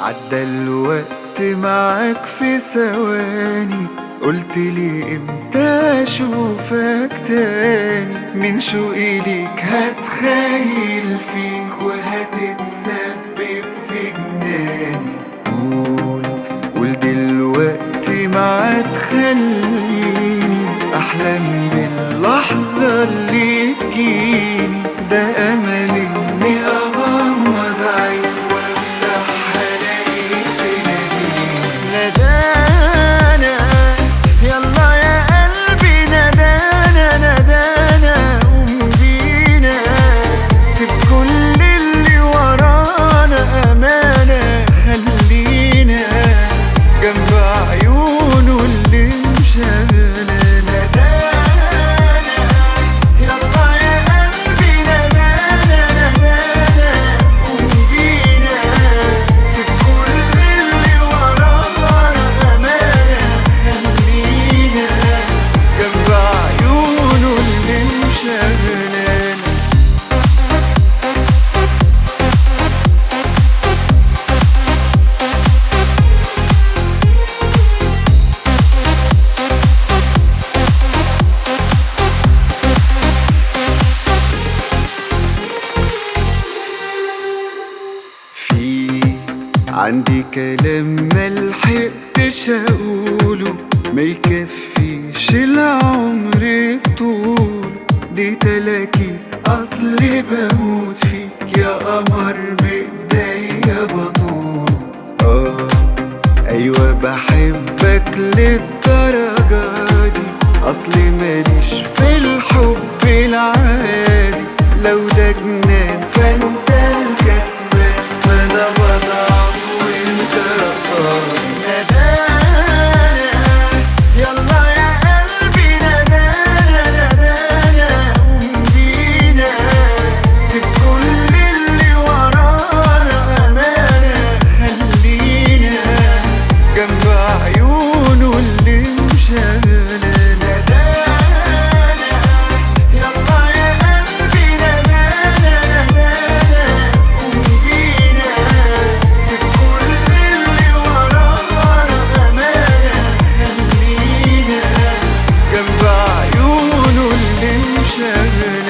عدى الوقت معاك في ثواني قلت لي امتى اشوفك تاني من شوقي ليك هتخيل فيك وهتتسبب في جناني قول قول دلوقتي ما تخليني احلم باللحظة اللي تجيني ده املي اني اغمض عيني وافتح الاقيك تناديني نادانا يلا يا قلبي نادانا نادانا قوم بينا سيب كل اللي ورانا امانه خلينا جنب عيونه اللي مشغلة نادانا يلا يا قلبي نادانا نادانا قوم بينا سيب كل اللي ورانا امانه خلينا جنب عيونه اللي مشغلانا في عندي كلام ملحقتش اقوله ما يكفيش العمر طول دي تلاكي اصلي بموت فيك يا قمر بايديا بطول اه ايوه بحبك للدرجة دي اصلي ماليش في الحب العادي لو ده جنان فانت الكسبان انا بضعف وانت صار نادانا يلا يا قلبي نادانا نادانا قوم بينا سيب كل اللي ورانا امانه خلينا جنب عيونه اللي مشغلة نادانا يلا يا قلبي نادانا نادانا قوم بينا سيب كل اللي ورانا امانه خلينا جنب عيونه اللي مشغلة